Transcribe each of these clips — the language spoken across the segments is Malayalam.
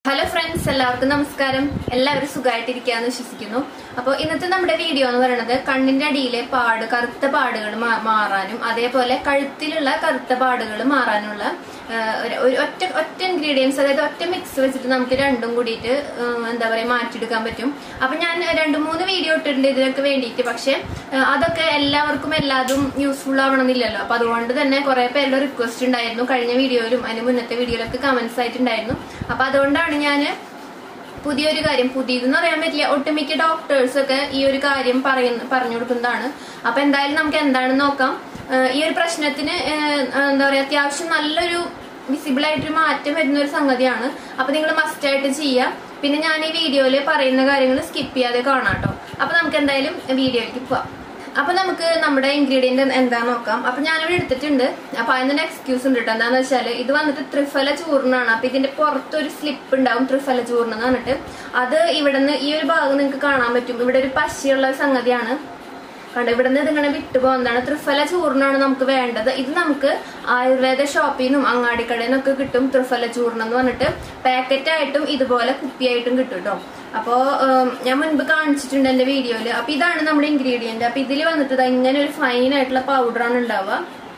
ഹലോ ഫ്രണ്ട്സ് എല്ലാവർക്കും നമസ്കാരം എല്ലാവരും സുഖമായിട്ടിരിക്കാന്ന് വിശ്വസിക്കുന്നു അപ്പോൾ ഇന്നത്തെ നമ്മുടെ വീഡിയോ എന്ന് പറയുന്നത് കണ്ണിന്റെ അടിയിലെ പാട് കറുത്ത പാടുകൾ മാ- മാറാനും അതേപോലെ കഴുത്തിലുള്ള കറുത്ത പാടുകൾ മാറാനുള്ള ആ, ഒരു- ഒരു ഒറ്റ ഒറ്റ ഇൻഗ്രീഡിയൻസ് അതായത് ഒറ്റ മിക്സ് വെച്ചിട്ട് നമുക്ക് രണ്ടും കൂടിയിട്ട് ആ, എന്താ പറയാ മാറ്റിയെടുക്കാൻ പറ്റും അപ്പൊ ഞാൻ രണ്ട് മൂന്ന് വീഡിയോ ഇട്ടിട്ടുണ്ട് ഇതിനൊക്കെ വേണ്ടിയിട്ട് പക്ഷെ ആ, അതൊക്കെ എല്ലാവർക്കും എല്ലാതും യൂസ്ഫുൾ ആവണമെന്നില്ലല്ലോ അപ്പൊ അതുകൊണ്ട് തന്നെ കുറെ പേരുടെ റിക്വസ്റ്റ് ഉണ്ടായിരുന്നു കഴിഞ്ഞ വീഡിയോയിലും അതിന് മുന്നത്തെ വീഡിയോയിലൊക്കെ കമന്റ്സ് ആയിട്ടുണ്ടായിരുന്നു അപ്പൊ അതുകൊണ്ടാണ് ഞാൻ പുതിയൊരു കാര്യം പുതിയതെന്ന് പറയാൻ പറ്റില്ല ഒട്ടുമിക്ക ഡോക്ടേഴ്സ് ഒക്കെ ഈ ഒരു കാര്യം പറയുന്ന പറഞ്ഞു കൊടുക്കുന്നതാണ് അപ്പൊ എന്തായാലും നമുക്ക് എന്താണെന്ന് നോക്കാം ഏഹ് ഈ ഒരു പ്രശ്നത്തിന് ഏഹ് എന്താ പറയാ അത്യാവശ്യം നല്ലൊരു വിസിബിൾ ആയിട്ടൊരു മാറ്റം വരുന്ന ഒരു സംഗതിയാണ് അപ്പൊ നിങ്ങൾ മസ്റ്റ് ആയിട്ട് ചെയ്യുക പിന്നെ ഞാൻ ഈ വീഡിയോയിൽ പറയുന്ന കാര്യങ്ങൾ സ്കിപ്പ് ചെയ്യാതെ കാണാം കേട്ടോ അപ്പൊ നമുക്ക് എന്തായാലും വീഡിയോയിലേക്ക് പോവാം അപ്പൊ നമുക്ക് നമ്മുടെ ഇൻഗ്രീഡിയന്റ് എന്താ നോക്കാം അപ്പൊ ഞാനിവിടെ എടുത്തിട്ടുണ്ട് അപ്പൊ അതിന് എക്സ്ക്യൂസ് ഉണ്ട് കേട്ടോ എന്താന്ന് വെച്ചാല് ഇത് വന്നിട്ട് ത്രിഫല ചൂർണ്ണാണ് അപ്പൊ ഇതിന്റെ പുറത്തൊരു സ്ലിപ്പ് ഉണ്ടാവും ത്രിഫല ചൂർണ്ണം എന്ന് പറഞ്ഞിട്ട് അത് ഇവിടുന്ന് ഈ ഒരു ഭാഗം നിങ്ങൾക്ക് കാണാൻ പറ്റും ഇവിടെ ഒരു പശയുള്ള ഒരു സംഗതിയാണ് കണ്ടോ ഇവിടുന്ന് ഇതിങ്ങനെ വിട്ടു പോകുന്നതാണ് ത്രിഫല ചൂർണ്ണാണ് നമുക്ക് വേണ്ടത് ഇത് നമുക്ക് ആയുർവേദ ഷോപ്പിൽ നിന്നും അങ്ങാടിക്കടയിൽ നിന്നൊക്കെ കിട്ടും ത്രിഫല ചൂർണ്ണം എന്ന് പറഞ്ഞിട്ട് പാക്കറ്റ് ആയിട്ടും ഇതുപോലെ കുപ്പിയായിട്ടും കിട്ടും കേട്ടോ അപ്പോ ഉം, ഞാൻ മുൻപ് കാണിച്ചിട്ടുണ്ട് എന്റെ വീഡിയോയില് അപ്പൊ ഇതാണ് നമ്മുടെ ഇൻഗ്രീഡിയന്റ് അപ്പൊ ഇതിൽ വന്നിട്ട് ദാ ഇങ്ങനെ ഒരു ഫൈൻ ആയിട്ടുള്ള പൗഡറാണ് ഉണ്ടാവുക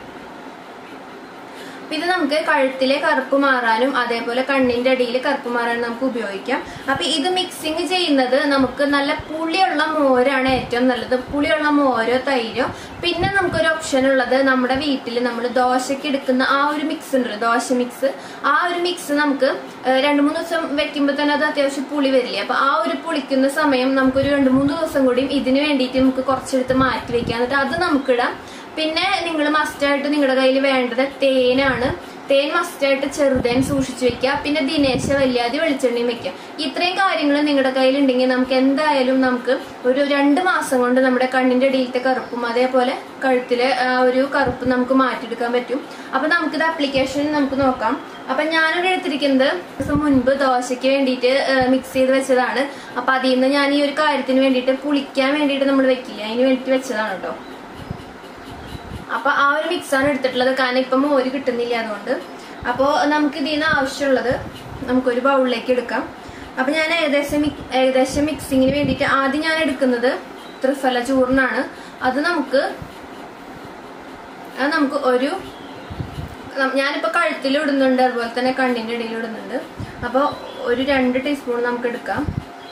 അപ്പൊ ഇത് നമുക്ക് കഴുത്തിലെ കറുപ്പ് മാറാനും അതേപോലെ കണ്ണിന്റെ അടിയിൽ കറുപ്പ് മാറാനും നമുക്ക് ഉപയോഗിക്കാം അപ്പൊ ഇത് മിക്സിങ് ചെയ്യുന്നത് നമുക്ക് നല്ല പുളിയുള്ള മോരാണ് ഏറ്റവും നല്ലത് പുളിയുള്ള മോരോ തൈരോ പിന്നെ നമുക്കൊരു ഓപ്ഷൻ ഉള്ളത് നമ്മുടെ വീട്ടിൽ നമ്മൾ ദോശയ്ക്ക് എടുക്കുന്ന ആ ഒരു മിക്സ് ഉണ്ടല്ലോ ദോശ മിക്സ് ആ ഒരു മിക്സ് നമുക്ക് ഏഹ്, രണ്ട് മൂന്ന് ദിവസം വെക്കുമ്പോൾ തന്നെ അത് അത്യാവശ്യം പുളി വരില്ലേ അപ്പൊ ആ ഒരു പുളിക്കുന്ന സമയം നമുക്കൊരു രണ്ട് മൂന്ന് ദിവസം കൂടിയും ഇതിന് വേണ്ടിയിട്ട് നമുക്ക് കുറച്ചെടുത്ത് മാറ്റി വെക്കാം എന്നിട്ട് അത് നമുക്കിടാം പിന്നെ നിങ്ങൾ മസ്റ്റായിട്ട് നിങ്ങളുടെ കയ്യിൽ വേണ്ടത് തേനാണ് തേൻ മസ്റ്റായിട്ട് ചെറുതേൻ സൂക്ഷിച്ചു വെക്കുക പിന്നെ ദിനേശ വല്യാതി വെളിച്ചെണ്ണയും വെക്കുക ഇത്രയും കാര്യങ്ങൾ നിങ്ങളുടെ കയ്യിലുണ്ടെങ്കിൽ നമുക്ക് എന്തായാലും നമുക്ക് ഒരു രണ്ട് മാസം കൊണ്ട് നമ്മുടെ കണ്ണിന്റെ അടിയിലത്തെ കറുപ്പും അതേപോലെ കഴുത്തിലെ ആ ഒരു കറുപ്പ് നമുക്ക് മാറ്റിയെടുക്കാൻ പറ്റും അപ്പൊ നമുക്കിത് അപ്ലിക്കേഷൻ നമുക്ക് നോക്കാം അപ്പൊ ഞാനിവിടെ എടുത്തിരിക്കുന്നത് ദിവസം മുൻപ് ദോശയ്ക്ക് വേണ്ടിയിട്ട് മിക്സ് ചെയ്ത് വെച്ചതാണ് അപ്പൊ അതിൽ നിന്ന് ഞാൻ ഈ ഒരു കാര്യത്തിന് വേണ്ടിയിട്ട് പുളിക്കാൻ വേണ്ടിയിട്ട് നമ്മൾ വെക്കില്ല അതിന് വേണ്ടിയിട്ട് വെച്ചതാണ് കേട്ടോ അപ്പൊ ആ ഒരു മിക്സ് ആണ് എടുത്തിട്ടുള്ളത് കാരണം ഇപ്പൊ മോര് കിട്ടുന്നില്ല അതുകൊണ്ട് അപ്പോ നമുക്ക് ഇതിന് ആവശ്യമുള്ളത് നമുക്കൊരു ബൗളിലേക്ക് എടുക്കാം അപ്പൊ ഞാൻ ഏകദേശം മിക്- ഏകദേശം മിക്സിങ്ങിന് വേണ്ടിയിട്ട് ആദ്യം ഞാൻ എടുക്കുന്നത് ത്രിഫല ചൂർണ്ണാണ് അത് നമുക്ക് അത് നമുക്ക് ഒരു നം- ഞാനിപ്പോ കഴുത്തിൽ ഇടുന്നുണ്ട് അതുപോലെ തന്നെ കണ്ണിന്റെ ഇടയിൽ ഇടുന്നുണ്ട് അപ്പോൾ ഒരു രണ്ട് ടീസ്പൂൺ നമുക്ക് എടുക്കാം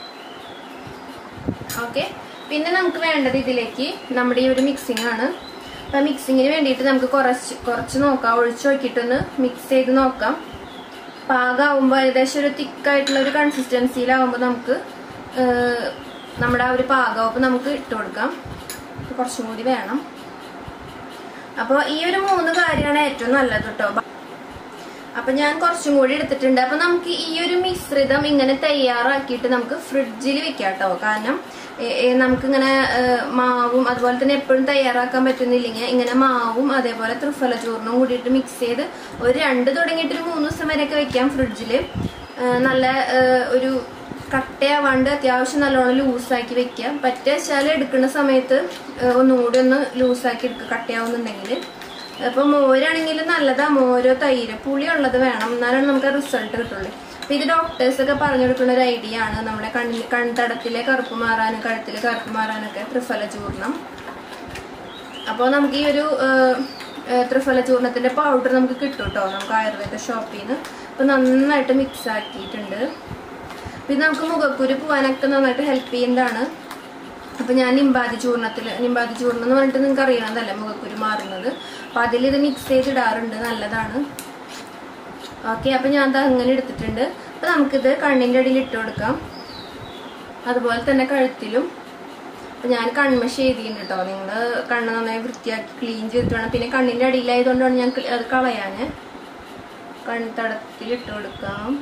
ഓക്കെ പിന്നെ നമുക്ക് വേണ്ടത് ഇതിലേക്ക് നമ്മുടെ ഈ ഒരു മിക്സിംഗ് ആണ് അപ്പൊ മിക്സിങ്ങിന് വേണ്ടിയിട്ട് നമുക്ക് കുറച്ച് കുറച്ച് നോക്കാം ഒഴിച്ചു നോക്കിയിട്ടൊന്ന് മിക്സ് ചെയ്ത് നോക്കാം പാകമാകുമ്പോൾ ഏകദേശം ഒരു തിക്കായിട്ടുള്ള ഒരു കൺസിസ്റ്റൻസിയിലാവുമ്പോൾ നമുക്ക് ഏഹ്, നമ്മുടെ ആ ഒരു പാകമാകുമ്പോൾ നമുക്ക് ഇട്ട് കൊടുക്കാം അപ്പൊ കുറച്ചും കൂടി വേണം അപ്പോൾ ഈ ഒരു മൂന്ന് കാര്യമാണ് ഏറ്റവും നല്ലത് കേട്ടോ അപ്പൊ ഞാൻ കുറച്ചും കൂടി എടുത്തിട്ടുണ്ട് അപ്പൊ നമുക്ക് ഈ ഒരു മിശ്രിതം ഇങ്ങനെ തയ്യാറാക്കിയിട്ട് നമുക്ക് ഫ്രിഡ്ജിൽ വെക്കാം കേട്ടോ കാരണം ഏ- ഏ നമുക്കിങ്ങനെ ഏ, മാവും അതുപോലെ തന്നെ എപ്പോഴും തയ്യാറാക്കാൻ പറ്റുന്നില്ലെങ്കിൽ ഇങ്ങനെ മാവും അതേപോലെ ത്രിഫല ചൂർണ്ണും കൂടിയിട്ട് മിക്സ് ചെയ്ത് ഒരു രണ്ട് തുടങ്ങിയിട്ട് ഒരു മൂന്ന് ദിവസം വരെയൊക്കെ വെക്കാം ഫ്രിഡ്ജിൽ നല്ല ഏ, ഒരു കട്ടയാവാണ്ട് അത്യാവശ്യം നല്ലോണം ലൂസാക്കി വെക്കാം പറ്റ വെച്ചാൽ എടുക്കുന്ന സമയത്ത് ഏ, ഒന്നും കൂടി ഒന്ന് ലൂസാക്കി എടുക്കുക കട്ടയാവുന്നുണ്ടെങ്കിൽ അപ്പൊ മോരാണെങ്കിലും നല്ലതാ മോരോ തൈര് പുളിയുള്ളത് വേണം എന്നാലാണ് നമുക്ക് റിസൾട്ട് കിട്ടുള്ളൂ അപ്പൊ ഇത് ഡോക്ടേഴ്സ് ഒക്കെ പറഞ്ഞു കൊടുക്കുന്ന ഒരു ഐഡിയ ആണ് നമ്മുടെ കണ്ണിൽ കൺതടത്തിലെ കറുപ്പ് മാറാനും കഴുത്തിലെ കറുപ്പ് മാറാനൊക്കെ ത്രിഫല ചൂർണം അപ്പോൾ നമുക്ക് ഈ ഒരു ഏഹ്, ഏഹ്, ത്രിഫല ചൂർണത്തിന്റെ പൗഡർ നമുക്ക് കിട്ടും കേട്ടോ നമുക്ക് ആയുർവേദ ഷോപ്പിൽ നിന്ന് അപ്പൊ നന്നായിട്ട് മിക്സ് ആക്കിയിട്ടുണ്ട് പിന്നെ നമുക്ക് മുഖക്കുരു പോകാനൊക്കെ നന്നായിട്ട് ഹെൽപ്പ് ചെയ്യുന്നതാണ് അപ്പൊ ഞാൻ നിമ്പാതി ചൂർണത്തിൽ നിമ്പാതി ചൂർണം എന്ന് പറഞ്ഞിട്ട് നിങ്ങൾക്ക് അറിയണതല്ലേ മുഖക്കുരു മാറുന്നത് അപ്പൊ അതിൽ ഇത് മിക്സ് ചെയ്തിടാറുണ്ട് നല്ലതാണ് ഓക്കെ അപ്പൊ ഞാൻ ദാ അങ്ങനെ എടുത്തിട്ടുണ്ട് അപ്പൊ നമുക്കിത് കണ്ണിന്റെ അടിയിൽ ഇട്ട് കൊടുക്കാം അതുപോലെ തന്നെ കഴുത്തിലും അപ്പൊ ഞാൻ കൺമഷി എഴുതിയിട്ടുണ്ട് കേട്ടോ നിങ്ങൾ കണ്ണ് നന്നായി വൃത്തിയാക്കി ക്ലീൻ ചെയ്തിട്ട് വേണം പിന്നെ കണ്ണിന്റെ അടിയിലായതുകൊണ്ടാണ് ഞാൻ ക്ലി- അത് കളയാന് കൺതടത്തിൽ ഇട്ട് കൊടുക്കാം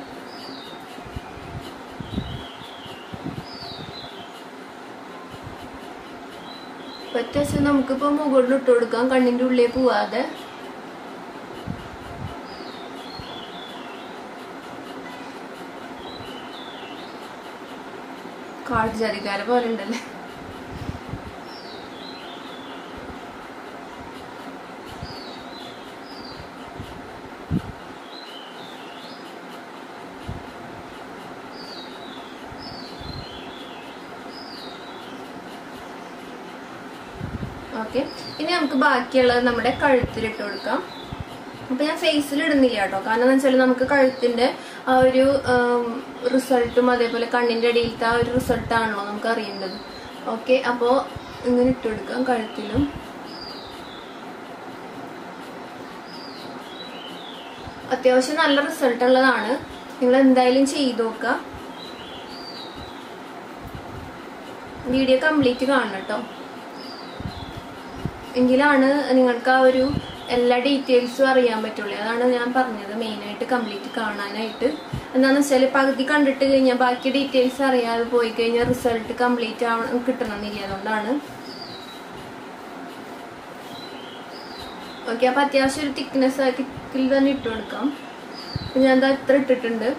പറ്റുവെച്ചാൽ നമുക്കിപ്പോ മുകളിൽ ഇട്ട് കൊടുക്കാം കണ്ണിന്റെ ഉള്ളിൽ പോവാതെ കാട്ടുജാതിക്കാരെ പോലെ ഉണ്ടല്ലേ ഓക്കെ ഇനി നമുക്ക് ബാക്കിയുള്ളത് നമ്മുടെ കഴുത്തിലിട്ട് കൊടുക്കാം അപ്പൊ ഞാൻ ഫേസിൽ ഇടുന്നില്ല കേട്ടോ കാരണം എന്ന് വെച്ചാൽ നമുക്ക് കഴുത്തിന്റെ ആ ഒരു റിസൾട്ടും അതേപോലെ കണ്ണിന്റെ അടിയിലത്തെ ആ ഒരു റിസൾട്ടാണല്ലോ നമുക്ക് അറിയേണ്ടത് ഓക്കെ അപ്പോൾ ഇങ്ങനെ ഇട്ട് കൊടുക്കാം കഴുത്തിലും അത്യാവശ്യം നല്ല റിസൾട്ട് ഉള്ളതാണ് നിങ്ങൾ എന്തായാലും ചെയ്തു നോക്കുക വീഡിയോ കംപ്ലീറ്റ് കാണണം കേട്ടോ എങ്കിലാണ് നിങ്ങൾക്ക് ആ ഒരു എല്ലാ ഡീറ്റെയിൽസും അറിയാൻ പറ്റുള്ളൂ അതാണ് ഞാൻ പറഞ്ഞത് മെയിനായിട്ട് കംപ്ലീറ്റ് കാണാനായിട്ട് എന്താണെന്ന് വെച്ചാൽ പകുതി കണ്ടിട്ട് കഴിഞ്ഞാൽ ബാക്കി ഡീറ്റെയിൽസ് അറിയാതെ പോയി കഴിഞ്ഞാൽ റിസൾട്ട് കംപ്ലീറ്റ് ആവണം കിട്ടണമെന്നില്ല അതുകൊണ്ടാണ് ഓക്കെ അപ്പൊ അത്യാവശ്യം ഒരു തിക്നെസ് തിക്കിൽ തന്നെ ഇട്ട് കൊടുക്കാം അപ്പൊ ഞാൻ എന്താ ഇത്ര ഇട്ടിട്ടുണ്ട്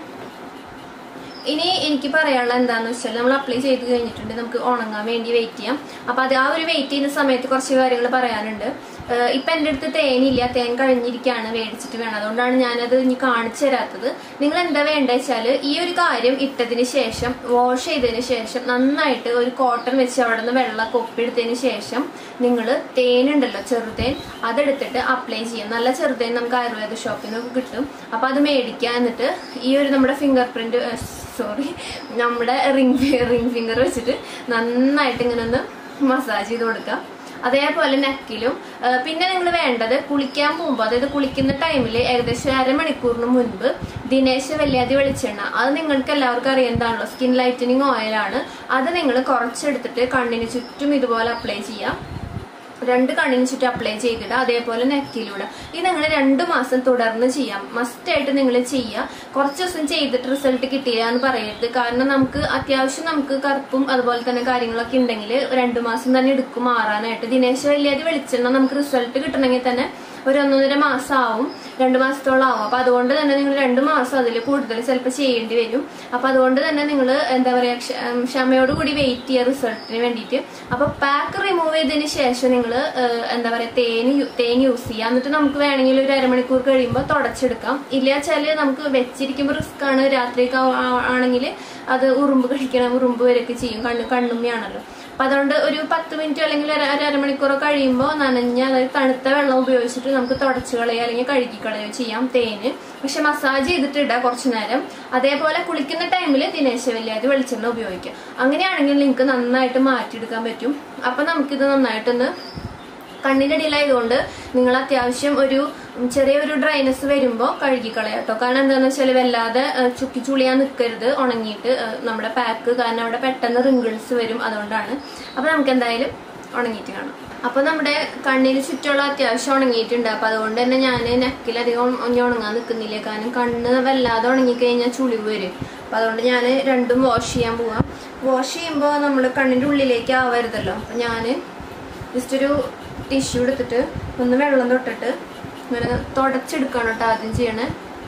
ഇനി എനിക്ക് പറയാനുള്ള എന്താന്ന് വെച്ചാൽ നമ്മൾ അപ്ലൈ ചെയ്ത് കഴിഞ്ഞിട്ടുണ്ട് നമുക്ക് ഉണങ്ങാൻ വേണ്ടി വെയിറ്റ് ചെയ്യാം അപ്പൊ അത് ആ ഒരു വെയിറ്റ് ചെയ്യുന്ന സമയത്ത് കുറച്ച് കാര്യങ്ങൾ പറയാനുണ്ട് ഏഹ് ഇപ്പൊ എന്റെ അടുത്ത് തേനില്ല തേൻ കഴിഞ്ഞിരിക്കുകയാണ് മേടിച്ചിട്ട് വേണം അതുകൊണ്ടാണ് ഞാനത് ഇനി കാണിച്ചു തരാത്തത് നിങ്ങൾ എന്താ വേണ്ട വെച്ചാല് ഈ ഒരു കാര്യം ഇട്ടതിന് ശേഷം വാഷ് ചെയ്തതിന് ശേഷം നന്നായിട്ട് ഒരു കോട്ടൺ വെച്ച് അവിടെ നിന്ന് വെള്ളം കൊപ്പിയെടുത്തതിന് ശേഷം നിങ്ങൾ തേനുണ്ടല്ലോ ചെറുതേൻ അതെടുത്തിട്ട് അപ്ലൈ ചെയ്യാം നല്ല ചെറുതേൻ നമുക്ക് ആയുർവേദ ഷോപ്പിൽ നിന്നൊക്കെ കിട്ടും അപ്പൊ അത് മേടിക്കുക എന്നിട്ട് ഈ ഒരു നമ്മുടെ ഫിംഗർ പ്രിന്റ് സോറി നമ്മുടെ റിംഗ് റിംഗ് ഫിംഗർ വെച്ചിട്ട് നന്നായിട്ട് ഇങ്ങനെ ഒന്ന് മസാജ് ചെയ്ത് കൊടുക്കുക അതേപോലെ നെക്കിലും പിന്നെ നിങ്ങൾ വേണ്ടത് കുളിക്കാൻ പോകുമ്പോൾ അതായത് കുളിക്കുന്ന ടൈമിൽ ഏകദേശം അരമണിക്കൂറിന് മുൻപ് ദിനേശ വല്യാതി വെളിച്ചെണ്ണ അത് നിങ്ങൾക്ക് എല്ലാവർക്കും അറിയുന്നതാണല്ലോ സ്കിൻ ലൈറ്റനിങ് ഓയിലാണ് അത് നിങ്ങൾ കുറച്ചെടുത്തിട്ട് കണ്ണിന് ചുറ്റും ഇതുപോലെ അപ്ലൈ ചെയ്യാം രണ്ട് കണ്ണിന് ചുറ്റും അപ്ലൈ ചെയ്തിടുക അതേപോലെ നെക്കിലൂടെ ഇത് നിങ്ങൾ രണ്ട് മാസം തുടർന്ന് ചെയ്യാം മസ്റ്റ് ആയിട്ട് നിങ്ങൾ ചെയ്യുക കുറച്ച് ദിവസം ചെയ്തിട്ട് റിസൾട്ട് കിട്ടിയില്ല എന്ന് പറയരുത് കാരണം നമുക്ക് അത്യാവശ്യം നമുക്ക് കറുപ്പും അതുപോലെ തന്നെ കാര്യങ്ങളൊക്കെ ഉണ്ടെങ്കിൽ രണ്ട് മാസം തന്നെ എടുക്കും മാറാനായിട്ട് ദിനേശ് വലിയത് വെളിച്ചെണ്ണ നമുക്ക് റിസൾട്ട് കിട്ടണമെങ്കിൽ തന്നെ ഒരു ഒന്നൊന്നര മാസം ആവും രണ്ട് മാസത്തോളം ആവും അപ്പൊ അതുകൊണ്ട് തന്നെ നിങ്ങൾ രണ്ട് മാസം അതിൽ കൂടുതൽ ചിലപ്പോൾ ചെയ്യേണ്ടി വരും അപ്പൊ അതുകൊണ്ട് തന്നെ നിങ്ങൾ എന്താ പറയാ ക്ഷ- ഉം, ക്ഷമയോട് കൂടി വെയിറ്റ് ചെയ്യുക റിസൾട്ടിന് വേണ്ടിയിട്ട് അപ്പൊ പാക്ക് റിമൂവ് ചെയ്തതിന് ശേഷം നിങ്ങൾ എന്താ പറയാ തേൻ യു- തേൻ യൂസ് ചെയ്യുക എന്നിട്ട് നമുക്ക് വേണമെങ്കിൽ ഒരു അരമണിക്കൂർ കഴിയുമ്പോൾ തുടച്ചെടുക്കാം ഇല്ല വെച്ചാല് നമുക്ക് വെച്ചിരിക്കുമ്പോൾ റിസ്ക് ആണ് രാത്രിയൊക്കെ ആണെങ്കിൽ അത് ഉറുമ്പ് കഴിക്കണം ഉറുമ്പ് വരെയൊക്കെ ചെയ്യും കണ്ണ് കണ്ണുമ്മയാണല്ലോ അപ്പൊ അതുകൊണ്ട് ഒരു പത്ത് മിനിറ്റ് അല്ലെങ്കിൽ ഒരു അര അരമണിക്കൂർ കഴിയുമ്പോൾ നനഞ്ഞ അതായത് തണുത്ത വെള്ളം ഉപയോഗിച്ചിട്ട് നമുക്ക് തുടച്ചു കളയുക അല്ലെങ്കിൽ കഴുകി കളയുകയോ ചെയ്യാം തേന് പക്ഷെ മസാജ് ചെയ്തിട്ട് ഇടാം കുറച്ചു നേരം അതേപോലെ കുളിക്കുന്ന ടൈമിൽ ദിനേശവല്യാതി വെളിച്ചെണ്ണ ഉപയോഗിക്കാം അങ്ങനെയാണെങ്കിൽ നിങ്ങൾക്ക് നന്നായിട്ട് മാറ്റിയെടുക്കാൻ പറ്റും അപ്പൊ നമുക്കിത് നന്നായിട്ടൊന്ന് കണ്ണിന്റെ അടിയിലായതുകൊണ്ട് നിങ്ങൾ അത്യാവശ്യം ഒരു ചെറിയൊരു ഡ്രൈനസ് വരുമ്പോൾ കഴുകി കളയാം കേട്ടോ കാരണം എന്താണെന്ന് വെച്ചാൽ വല്ലാതെ ഏഹ്, ചുക്കി ചുളിയാൻ നിൽക്കരുത് ഉണങ്ങിയിട്ട് ഏഹ്, നമ്മുടെ പാക്ക് കാരണം അവിടെ പെട്ടെന്ന് റിങ്കിൾസ് വരും അതുകൊണ്ടാണ് അപ്പൊ നമുക്ക് എന്തായാലും ഉണങ്ങിയിട്ട് കാണാം അപ്പൊ നമ്മുടെ കണ്ണിന് ചുറ്റുമുള്ള അത്യാവശ്യം ഉണങ്ങിയിട്ടുണ്ട് അപ്പൊ അതുകൊണ്ട് തന്നെ ഞാൻ നെക്കിലധികം ഇനി ഉണങ്ങാൻ നിൽക്കുന്നില്ല കാരണം കണ്ണ് വല്ലാതെ ഉണങ്ങിക്കഴിഞ്ഞാൽ ചുളിവ് വരും അപ്പൊ അതുകൊണ്ട് ഞാൻ രണ്ടും വാഷ് ചെയ്യാൻ പോവാം വാഷ് ചെയ്യുമ്പോൾ നമ്മൾ കണ്ണിന്റെ ഉള്ളിലേക്ക് ആവരുതല്ലോ അപ്പൊ ഞാൻ ജസ്റ്റ് ഒരു ടിഷ്യൂ എടുത്തിട്ട് ഒന്ന് വെള്ളം തൊട്ടിട്ട് ഇങ്ങനെ തുടച്ചെടുക്കണം കേട്ടോ ആദ്യം ചെയ്യണേ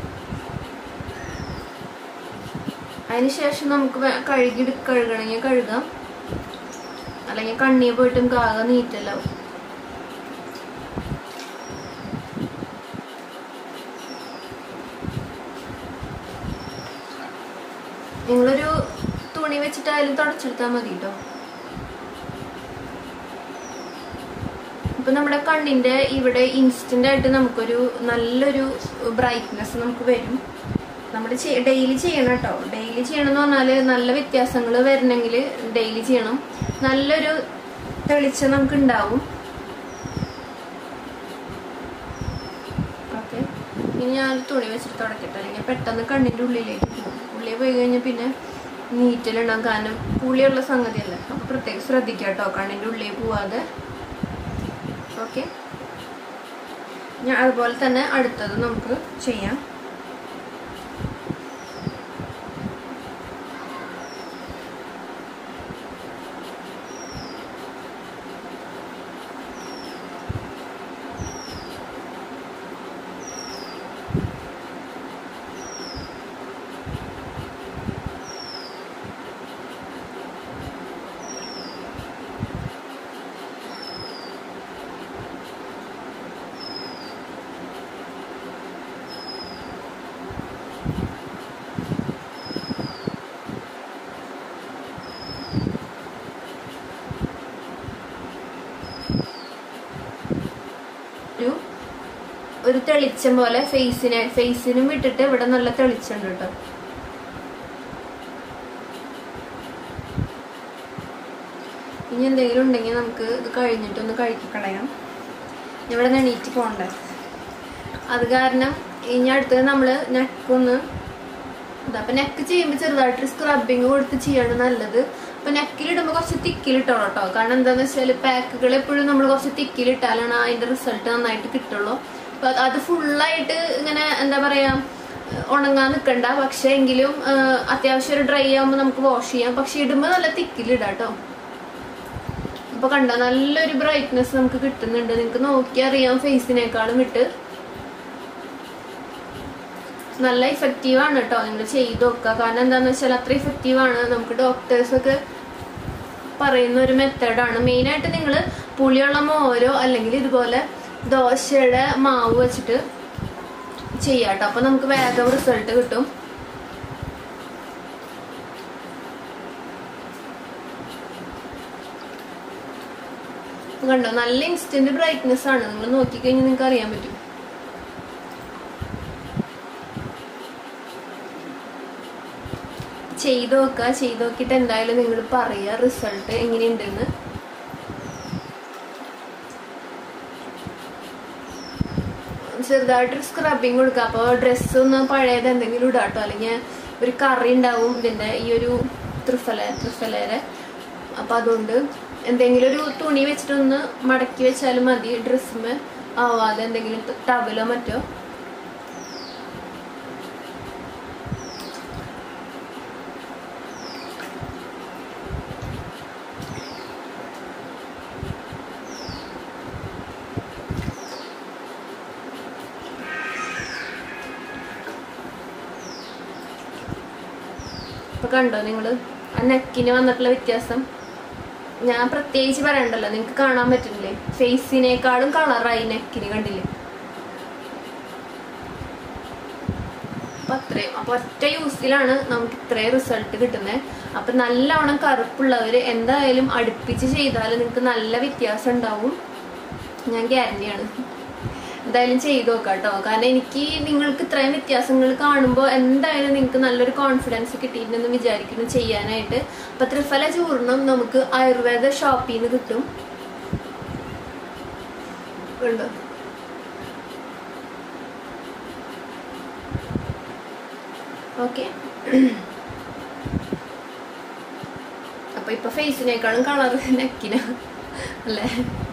അതിനുശേഷം നമുക്ക് വേ- കഴുകി എടു- കഴുകണമെങ്കിൽ കഴുകാം അല്ലെങ്കിൽ കണ്ണിയെ പോയിട്ട് നമുക്ക് ആകെ നീറ്റല്ലാവും നിങ്ങളൊരു തുണി വെച്ചിട്ടായാലും തുടച്ചെടുത്താൽ മതി കേട്ടോ ഇപ്പൊ നമ്മുടെ കണ്ണിന്റെ ഇവിടെ ഇൻസ്റ്റന്റ് ആയിട്ട് നമുക്കൊരു നല്ലൊരു ബ്രൈറ്റ്നെസ് നമുക്ക് വരും നമ്മൾ ഡെയിലി ചെയ്യണം കേട്ടോ ഡെയിലി ചെയ്യണം എന്ന് പറഞ്ഞാല് നല്ല വ്യത്യാസങ്ങൾ വരണമെങ്കിൽ ഡെയിലി ചെയ്യണം നല്ലൊരു തെളിച്ചം നമുക്ക് ഉണ്ടാവും ഓക്കെ ഇനി ഞാൻ തുണി വെച്ചിട്ട് തുടക്കട്ടെ അല്ലെങ്കിൽ പെട്ടെന്ന് കണ്ണിന്റെ ഉള്ളിലേക്ക് പോകും ഉള്ളിൽ പോയി കഴിഞ്ഞാൽ പിന്നെ നീറ്റലുണ്ടാവും കാരണം പുളിയുള്ള സംഗതിയല്ലേ അപ്പൊ പ്രത്യേകം ശ്രദ്ധിക്കാം കേട്ടോ കണ്ണിന്റെ ഉള്ളിൽ പോവാതെ ഓക്കെ ഞാൻ അതുപോലെ തന്നെ അടുത്തത് നമുക്ക് ചെയ്യാം തെളിച്ചം പോലെ ഫേസിനെ ഫേസിനും വിട്ടിട്ട് ഇവിടെ നല്ല തെളിച്ചുണ്ട് കേട്ടോ ഇനി എന്തെങ്കിലും ഉണ്ടെങ്കിൽ നമുക്ക് ഇത് കഴിഞ്ഞിട്ടൊന്ന് കഴുകി കളയാം ഇവിടെ നിന്ന് എണീറ്റ് പോകണ്ടേ അത് കാരണം ഇനി അടുത്തത് നമ്മൾ നെക്കൊന്ന് ഇതാ അപ്പൊ നെക്ക് ചെയ്യുമ്പോൾ ചെറുതായിട്ട് സ്ക്രബിങ് കൊടുത്ത് ചെയ്യാണ് നല്ലത് അപ്പൊ നെക്കിലിടുമ്പോൾ കുറച്ച് തിക്കിലിട്ടോളൂ കേട്ടോ കാരണം എന്താന്ന് വെച്ചാൽ പാക്കുകൾ എപ്പോഴും നമ്മൾ കുറച്ച് തിക്കിലിട്ടാലാണ് അതിന്റെ റിസൾട്ട് നന്നായിട്ട് കിട്ടുള്ളൂ അപ്പൊ അത് അത് ഫുള്ളായിട്ട് ഇങ്ങനെ എന്താ പറയാ ഉണങ്ങാൻ നിൽക്കണ്ട പക്ഷെ എങ്കിലും ആ, അത്യാവശ്യം ഒരു ഡ്രൈ ആകുമ്പോൾ നമുക്ക് വാഷ് ചെയ്യാം പക്ഷെ ഇടുമ്പോൾ നല്ല തിക്കിലിടാം കേട്ടോ അപ്പൊ കണ്ടോ നല്ലൊരു ബ്രൈറ്റ്നെസ് നമുക്ക് കിട്ടുന്നുണ്ട് നിങ്ങൾക്ക് നോക്കി അറിയാം ഫേസിനേക്കാളും വിട്ട് നല്ല ഇഫക്റ്റീവ് ആണ് കേട്ടോ നിങ്ങൾ ചെയ്ത് നോക്കുക കാരണം എന്താന്ന് വെച്ചാൽ അത്ര ഇഫക്റ്റീവ് ആണ് നമുക്ക് ഡോക്ടേഴ്സ് ഒക്കെ പറയുന്ന ഒരു മെത്തേഡാണ് മെയിനായിട്ട് നിങ്ങൾ പുളിയുള്ള മോരോ അല്ലെങ്കിൽ ഇതുപോലെ ദോശയുടെ മാവ് വെച്ചിട്ട് ചെയ്യാം കേട്ടോ അപ്പൊ നമുക്ക് വേഗം റിസൾട്ട് കിട്ടും ഇപ്പൊ കണ്ടോ നല്ല ഇൻസ്റ്റന്റ് ബ്രൈറ്റ്നെസ് ആണ് നിങ്ങൾ നോക്കിക്കഴിഞ്ഞാൽ നിങ്ങൾക്ക് അറിയാൻ പറ്റും ചെയ്ത് നോക്കുക ചെയ്ത് നോക്കിയിട്ട് എന്തായാലും നിങ്ങൾ പറയുക റിസൾട്ട് എങ്ങനെയുണ്ടെന്ന് ചെറുതായിട്ട് സ്ക്രബിങ് കൊടുക്കുക അപ്പോൾ ഡ്രസ്സ് ഒന്ന് പഴയത് എന്തെങ്കിലും ഇടാം കേട്ടോ അല്ലെങ്കിൽ ഒരു കറി ഉണ്ടാവും ഇതിന്റെ ഈ ഒരു ത്രിഫല ത്രിഫലയുടെ അപ്പൊ അതുകൊണ്ട് എന്തെങ്കിലും ഒരു തുണി വെച്ചിട്ടൊന്ന് മടക്കി വെച്ചാലും മതി ഡ്രസ്സിന് ആവാതെ എന്തെങ്കിലും ടവലോ മറ്റോ ഇപ്പൊ കണ്ടോ നിങ്ങള് ആ നെക്കിന് വന്നിട്ടുള്ള വ്യത്യാസം ഞാൻ പ്രത്യേകിച്ച് പറയണ്ടല്ലോ നിങ്ങക്ക് കാണാൻ പറ്റുന്നില്ലേ ഫേസിനേക്കാളും കളറായി നെക്കിന് കണ്ടില്ലേ അപ്പൊ അത്രയും അപ്പൊ ഒറ്റ യൂസിലാണ് നമുക്ക് ഇത്രയും റിസൾട്ട് കിട്ടുന്നത് അപ്പൊ നല്ലവണ്ണം കറുപ്പുള്ളവര് എന്തായാലും അടുപ്പിച്ച് ചെയ്താൽ നിങ്ങൾക്ക് നല്ല വ്യത്യാസം ഉണ്ടാവും ഞാൻ ഗ്യാരണ്ടിയാണ് എന്തായാലും ചെയ്തു നോക്കാം കേട്ടോ കാരണം എനിക്ക് നിങ്ങൾക്ക് ഇത്രയും വ്യത്യാസങ്ങൾ കാണുമ്പോൾ എന്തായാലും നിങ്ങൾക്ക് നല്ലൊരു കോൺഫിഡൻസ് കിട്ടിയിട്ടുണ്ടെന്ന് വിചാരിക്കുന്നു ചെയ്യാനായിട്ട് അപ്പൊ ത്രിഫല ചൂർണം നമുക്ക് ആയുർവേദ ഷോപ്പിൽ നിന്ന് കിട്ടും ഉണ്ടോ ഓക്കെ അപ്പൊ ഇപ്പൊ ഫേസിനേക്കാളും കളർ നെക്കിന അല്ലേ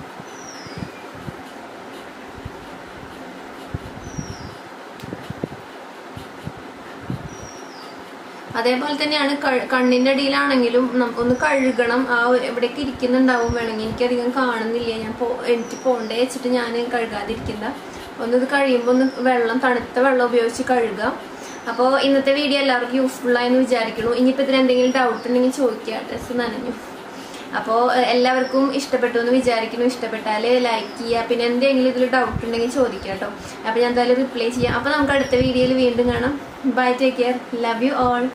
അതേപോലെ തന്നെയാണ് ക- കണ്ണിന്റെ അടിയിലാണെങ്കിലും നം- ഒന്ന് കഴുകണം ആ ഒരു- എവിടേക്ക് ഇരിക്കുന്നുണ്ടാവും വേണമെങ്കിൽ എനിക്കധികം കാണുന്നില്ല ഞാൻ പോ എനിക്ക് പോണ്ടേ വെച്ചിട്ട് ഞാൻ കഴുകാതിരിക്കുന്ന ഒന്ന് ഇത് കഴിയുമ്പോൾ ഒന്ന് വെള്ളം തണുത്ത വെള്ളം ഉപയോഗിച്ച് കഴുകുക അപ്പോൾ ഇന്നത്തെ വീഡിയോ എല്ലാവർക്കും യൂസ്ഫുൾ ആയെന്ന് വിചാരിക്കുന്നു ഇനിയിപ്പോൾ ഇതിന് എന്തെങ്കിലും ഡൗട്ട് ഉണ്ടെങ്കിൽ ചോദിക്കുക ഡ്രസ്സ് നനഞ്ഞു അപ്പോൾ എല്ലാവർക്കും ഇഷ്ടപ്പെട്ടു എന്ന് വിചാരിക്കുന്നു ഇഷ്ടപ്പെട്ടാൽ ലൈക്ക് ചെയ്യുക പിന്നെ എന്തെങ്കിലും ഇതിൽ ഡൗട്ട് ഉണ്ടെങ്കിൽ ചോദിക്കുക കേട്ടോ അപ്പോൾ ഞാൻ എന്തായാലും റിപ്ലൈ ചെയ്യാം അപ്പോൾ നമുക്ക് അടുത്ത വീഡിയോയിൽ വീണ്ടും കാണാം bye take care love you all